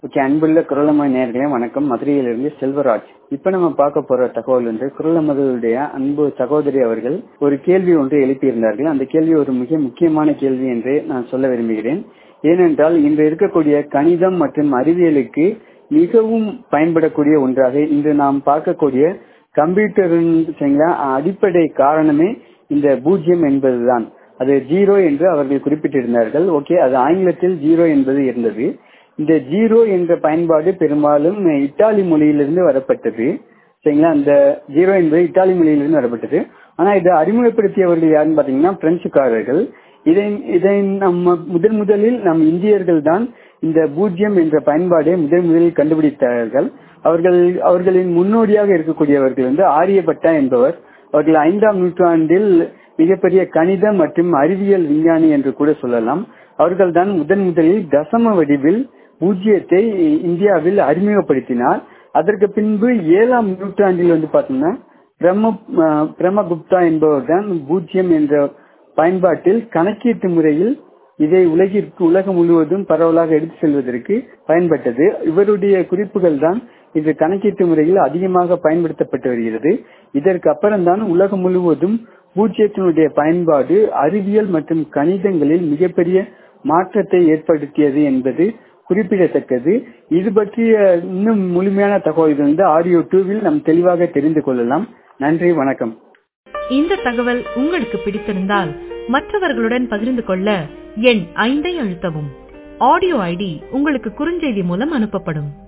okay அன்புள்ள குரலம்மாய் நேர்களே வணக்கம் மதுரையிலிருந்து செல்வராஜ் இப்ப நம்ம பார்க்க போற தகவல் வந்து குரலமதுடைய அன்பு சகோதரி அவர்கள் ஒரு கேள்வி ஒன்று எழுப்பியிருந்தார்கள் அந்த கேள்வி ஒரு மிக முக்கியமான கேள்வி என்று நான் சொல்ல விரும்புகிறேன் ஏனென்றால் இன்று இருக்கக்கூடிய கணிதம் மற்றும் அறிவியலுக்கு மிகவும் பயன்படக்கூடிய ஒன்றாக இன்று நாம் பார்க்கக்கூடிய கம்ப்யூட்டர் அடிப்படை காரணமே இந்த பூஜ்ஜியம் என்பதுதான் அது ஜீரோ என்று அவர்கள் குறிப்பிட்டிருந்தார்கள் ஓகே அது ஆங்கிலத்தில் ஜீரோ என்பது இருந்தது இந்த ஜீரோ என்ற பயன்பாடு பெரும்பாலும் இத்தாலி மொழியிலிருந்து வரப்பட்டது சரிங்களா அந்த ஜீரோ என்பது இத்தாலி மொழியிலிருந்து வரப்பட்டது ஆனா இதை அறிமுகப்படுத்தியவர்கள் யாருன்னு பாத்தீங்கன்னா பிரெஞ்சுக்காரர்கள் இதை இதை நம்ம முதன் முதலில் நம் இந்தியர்கள் தான் இந்த பூஜ்ஜியம் என்ற பயன்பாடை முதன் முதலில் கண்டுபிடித்தார்கள் அவர்கள் அவர்களின் முன்னோடியாக இருக்கக்கூடியவர்கள் வந்து ஆரியபட்டா என்பவர் அவர்கள் ஐந்தாம் நூற்றாண்டில் மிகப்பெரிய கணித மற்றும் அறிவியல் விஞ்ஞானி என்று கூட சொல்லலாம் அவர்கள் தான் முதன் முதலில் தசம வடிவில் பூஜ்ஜியத்தை இந்தியாவில் அறிமுகப்படுத்தினார் அதற்கு பின்பு ஏழாம் நூற்றாண்டில் வந்து பாத்தீங்கன்னா பிரம்ம பிரம்மகுப்தா என்பவர் தான் பூஜ்ஜியம் என்ற பயன்பாட்டில் கணக்கீட்டு முறையில் இதை உலகிற்கு உலகம் முழுவதும் பரவலாக எடுத்து செல்வதற்கு பயன்பட்டது இவருடைய குறிப்புகள் தான் இன்று கணக்கீட்டு முறையில் அதிகமாக பயன்படுத்தப்பட்டு வருகிறது இதற்கு அப்புறம்தான் உலகம் முழுவதும் பூஜ்ஜியத்தினுடைய பயன்பாடு அறிவியல் மற்றும் கணிதங்களில் மிகப்பெரிய மாற்றத்தை ஏற்படுத்தியது என்பது குறிப்பிடத்தக்கது இது பற்றிய இன்னும் முழுமையான தகவல்கள் வந்து ஆடியோ டூவில் நாம் தெளிவாக தெரிந்து கொள்ளலாம் நன்றி வணக்கம் இந்த தகவல் உங்களுக்கு பிடித்திருந்தால் மற்றவர்களுடன் பகிர்ந்து கொள்ள எண் ஐந்தை அழுத்தவும் ஆடியோ ஐடி உங்களுக்கு குறுஞ்செய்தி மூலம் அனுப்பப்படும்